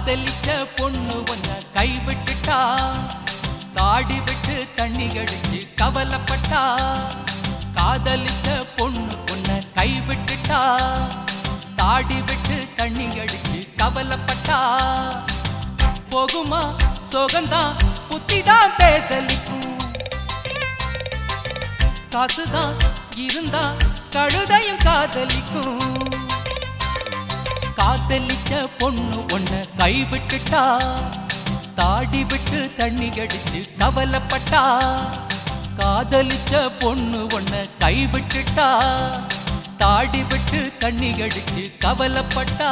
காதலிச்ச பொண்ணு ஒன்ன கைவிட்டுட்டா தாடி விட்டு தண்ணி கடிச்சு கவலைப்பட்டா காதலிச்ச பொண்ணு ஒன்ன கைவிட்டுட்டா தாடி விட்டு தண்ணி கடிச்சு கவலைப்பட்டா போகுமா சோகந்தான் புத்திதான் பேதலிக்கும் காசுதான் இருந்தா கழுதையும் காதலிக்கும் காதலிச்ச பொண்ணு ஒன்ன கைவிட்டுட்டா தாடி விட்டு தண்ணி கடிச்சு கவலைப்பட்டா காதலிச்ச பொண்ணு ஒன்ன கைவிட்டுட்டா தாடி விட்டு தண்ணி கடிச்சு கவலைப்பட்டா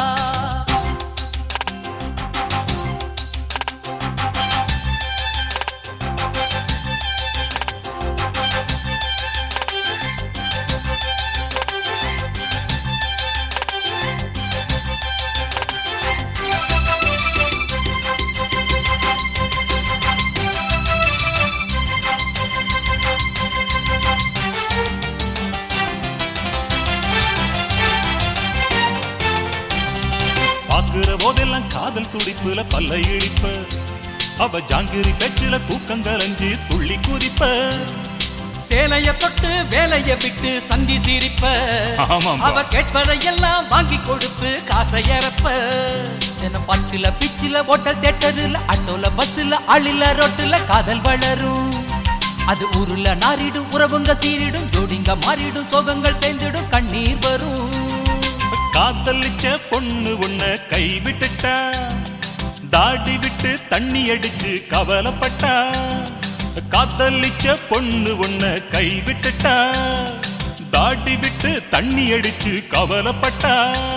பாக்குற போதெல்லாம் காதல் துடிப்புல பல்ல இழிப்ப அவ ஜாங்கிரி பேச்சுல தூக்கம் கலைஞ்சு துள்ளி குதிப்ப சேலைய தொட்டு வேலைய விட்டு சந்தி சிரிப்ப ஆமாம்பா. அவ கேட்பதையெல்லாம் வாங்கி கொடுப்பு காசை இறப்ப என்ன பட்டுல பிச்சில ஓட்டல் தேட்டருல ஆட்டோல பஸ்ல அழில ரோட்டுல காதல் வளரும் அது ஊருல நாரிடும் உறவுங்க சீரிடும் ஜோடிங்க மாறிடும் சோகங்கள் சேர்ந்திடும் கண்ணீர் வரும் காதலிச்ச பொண்ணு உன்ன கைவிட்டுட்டா தாடி விட்டு தண்ணி அடிச்சு கவலைப்பட்டா காதலிச்ச பொண்ணு உன்ன கைவிட்டுட்டா தாடி விட்டு தண்ணி அடிச்சு கவலைப்பட்டா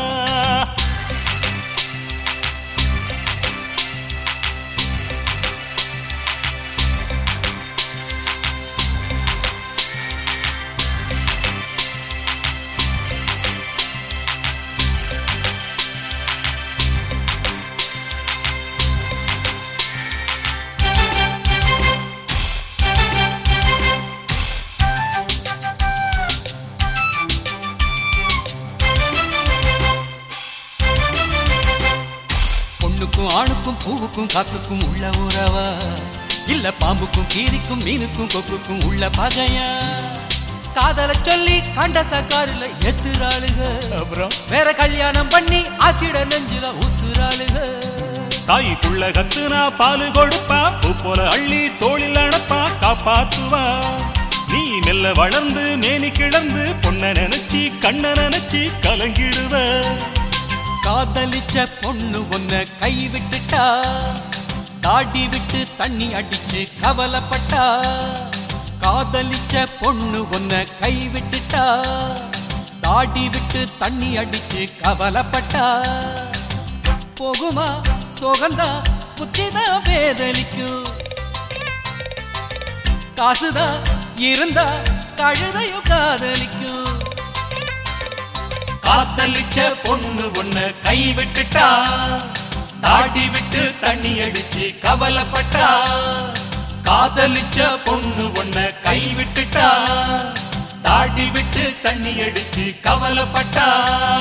பொண்ணுக்கும் ஆணுக்கும் பூவுக்கும் காத்துக்கும் உள்ள உறவா இல்ல பாம்புக்கும் கீரிக்கும் மீனுக்கும் கொக்குக்கும் உள்ள பகையா காதல சொல்லி கண்ட சக்காரில எத்துறாளுக அப்புறம் வேற கல்யாணம் பண்ணி ஆசிட நெஞ்சில ஊத்துறாளுக தாய்க்குள்ள கத்துனா பாலு கொடுப்பா பூ போல அள்ளி தோளில் அணப்பா காப்பாத்துவா நீ மெல்ல வளர்ந்து மேனி கிடந்து பொண்ண நினைச்சி கண்ண நினைச்சி கலங்கிடுவ காதலிச்ச பொண்ணு ஒன்ன கை விட்டுட்டா தாடி விட்டு தண்ணி அடிச்சு கவலைப்பட்டா காதலிச்ச பொண்ணு ஒன்ன கை விட்டுட்டா தாடி விட்டு தண்ணி அடிச்சு கவலைப்பட்டா போகுமா சோகந்தா புத்திதான் வேதலிக்கும் காசுதான் இருந்தா கழுதையும் காதலிக்கும் காத்தலிச்ச பொண்ணு ஒண்ணு கை விட்டுட்டா தாடி விட்டு தண்ணி அடிச்சு கவலைப்பட்டா காதலிச்ச பொண்ணு ஒண்ணு கை விட்டுட்டா தாடி விட்டு தண்ணி அடிச்சு கவலைப்பட்டா